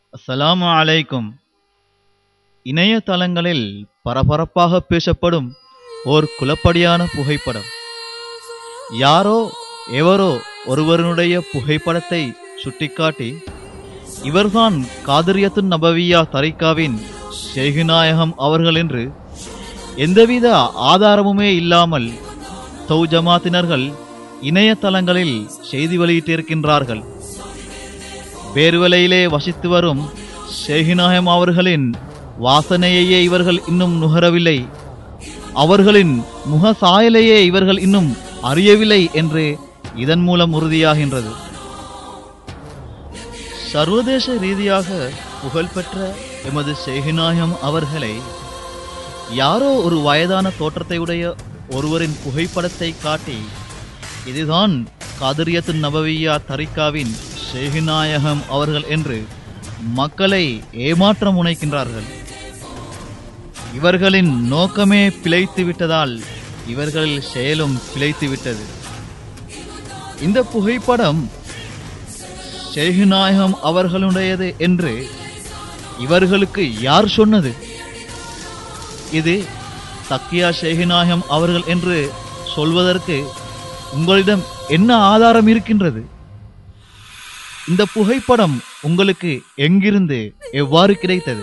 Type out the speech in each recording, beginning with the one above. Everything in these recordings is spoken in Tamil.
அஸ்ஸலாமு அலைக்கும் இணையதளங்களில் பரபரப்பாக பேசப்படும் ஓர் குலப்படியான புகைப்படம் யாரோ எவரோ ஒருவருடைய புகைப்படத்தை சுட்டிக்காட்டி இவர்தான் காதிரியத்துன் நபவியா தரிகாவின் ஷேகுநாயகம் அவர்கள் என்று எந்தவித ஆதாரமுமே இல்லாமல் தௌ ஜமாத்தினர்கள் இணையதளங்களில் செய்தி வெளியிட்டிருக்கின்றார்கள் பேர்வலையிலே வசித்து வரும் ஷேகுநாயகம் அவர்களின் வாசனையையே இவர்கள் இன்னும் நுகரவில்லை அவர்களின் முக சாயலையே இவர்கள் இன்னும் அறியவில்லை என்று இதன் மூலம் உறுதியாகின்றது சர்வதேச ரீதியாக புகழ்பெற்ற எமது ஷேகுநாயகம் அவர்களை யாரோ ஒரு வயதான தோற்றத்தை உடைய ஒருவரின் புகைப்படத்தை காட்டி இதுதான் காதிரியத்து நபவியா தரிகாவின் ஷேகுநாயகம் அவர்கள் என்று மக்களை ஏமாற்ற முனைக்கின்றார்கள் இவர்களின் நோக்கமே பிழைத்து விட்டதால் இவர்களில் செயலும் பிழைத்து விட்டது இந்த புகைப்படம் ஷேகுநாயகம் அவர்களுடையது என்று இவர்களுக்கு யார் சொன்னது இது தக்கியா ஷேகுநாயகம் அவர்கள் என்று சொல்வதற்கு உங்களிடம் என்ன ஆதாரம் இருக்கின்றது இந்த புகைப்படம் உங்களுக்கு எங்கிருந்து எவ்வாறு கிடைத்தது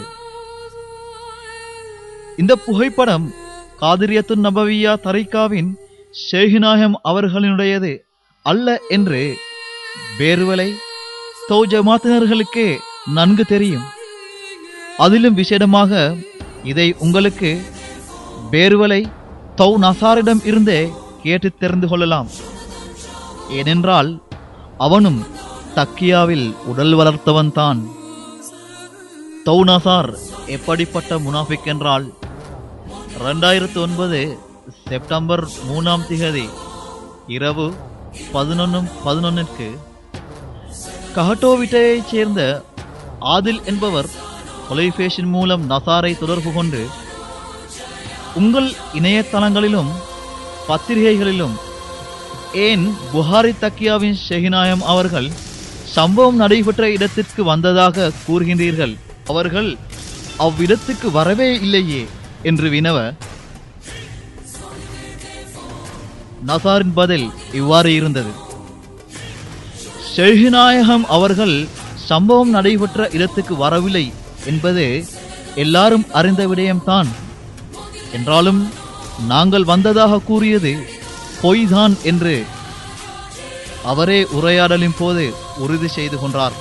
இந்த புகைப்படம் காதிரியத்து நபவியா தரைக்காவின் ஷேகுநாயகம் அவர்களினுடையது அல்ல என்று பேர்வலை தௌ ஜமாத்தினர்களுக்கே நன்கு தெரியும் அதிலும் விசேடமாக இதை உங்களுக்கு பேர்வலை தௌ நசாரிடம் இருந்தே கேட்டு தெரிந்து கொள்ளலாம் ஏனென்றால் அவனும் தக்கியாவில் உடல் வளர்த்தவன் தான் தௌ நசார் எப்படிப்பட்ட முனாஃபிக் என்றால் ரெண்டாயிரத்து ஒன்பது செப்டம்பர் மூணாம் திகதி இரவு பதினொன்று பதினொன்னுக்கு கஹட்டோவிட்டையைச் சேர்ந்த ஆதில் என்பவர் தொலைபேசியின் மூலம் நசாரை தொடர்பு கொண்டு உங்கள் இணையதளங்களிலும் பத்திரிகைகளிலும் ஏன் புகாரி தக்கியாவின் ஷெஹினாயம் அவர்கள் சம்பவம் நடைபெற்ற இடத்திற்கு வந்ததாக கூறுகின்றீர்கள் அவர்கள் அவ்விடத்துக்கு வரவே இல்லையே என்று வினவ நசாரின் பதில் இவ்வாறு இருந்தது ஷெஹிநாயகம் அவர்கள் சம்பவம் நடைபெற்ற இடத்துக்கு வரவில்லை என்பது எல்லாரும் அறிந்த விடயம்தான் என்றாலும் நாங்கள் வந்ததாக கூறியது பொய்தான் என்று அவரே உரையாடலின் போது உறுதி செய்து கொண்டார்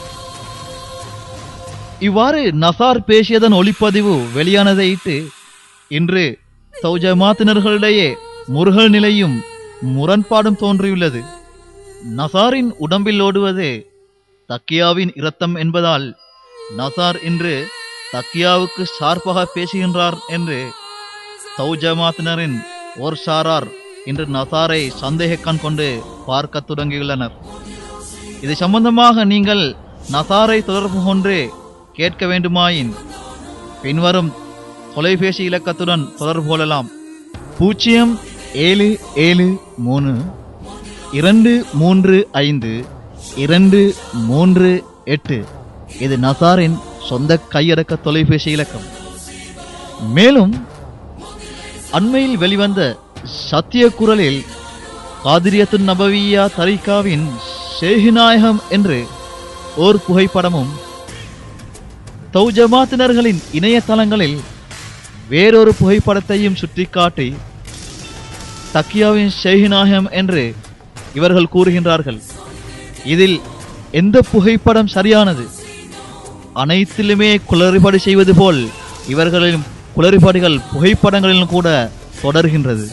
இவ்வாறு நசார் பேசியதன் ஒளிப்பதிவு வெளியானதையிட்டு இன்று சௌஜமாத்தினர்களிடையே முருகல் நிலையும் முரண்பாடும் தோன்றியுள்ளது நசாரின் உடம்பில் ஓடுவது தக்கியாவின் இரத்தம் என்பதால் நசார் இன்று தக்கியாவுக்கு சார்பாக பேசுகின்றார் என்று சௌஜமாத்தினரின் ஓர் சாரார் இன்று நசாரை சந்தேகக்கண் கொண்டு பார்க்க தொடங்கியுள்ளனர் இது சம்பந்தமாக நீங்கள் நசாரை தொடர்பு கொண்டு கேட்க வேண்டுமாயின் பின்வரும் தொலைபேசி இலக்கத்துடன் தொடர்பு கொள்ளலாம் பூஜ்ஜியம் ஏழு ஏழு மூணு இரண்டு மூன்று ஐந்து இரண்டு மூன்று எட்டு இது நசாரின் சொந்த கையடக்க தொலைபேசி இலக்கம் மேலும் அண்மையில் வெளிவந்த சத்திய குரலில் காதிரியத்து நபவியா தரிகாவின் ஷேஹிநாயகம் என்று ஓர் புகைப்படமும் தௌ ஜமாத்தினர்களின் இணையதளங்களில் வேறொரு புகைப்படத்தையும் சுட்டிக்காட்டி தக்கியாவின் ஷேஹிநாயகம் என்று இவர்கள் கூறுகின்றார்கள் இதில் எந்த புகைப்படம் சரியானது அனைத்திலுமே குளறுபடி செய்வது போல் இவர்களின் குளறுபடிகள் புகைப்படங்களிலும் கூட தொடர்கின்றது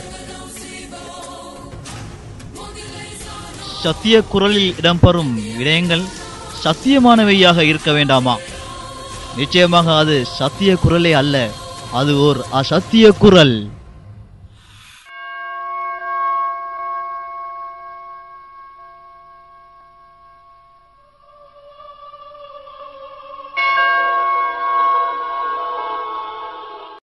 சத்திய குரலில் இடம்பெறும் விடயங்கள் சத்தியமானவையாக இருக்க வேண்டாமா நிச்சயமாக அது சத்திய குரலே அல்ல அது ஓர் அசத்திய குரல்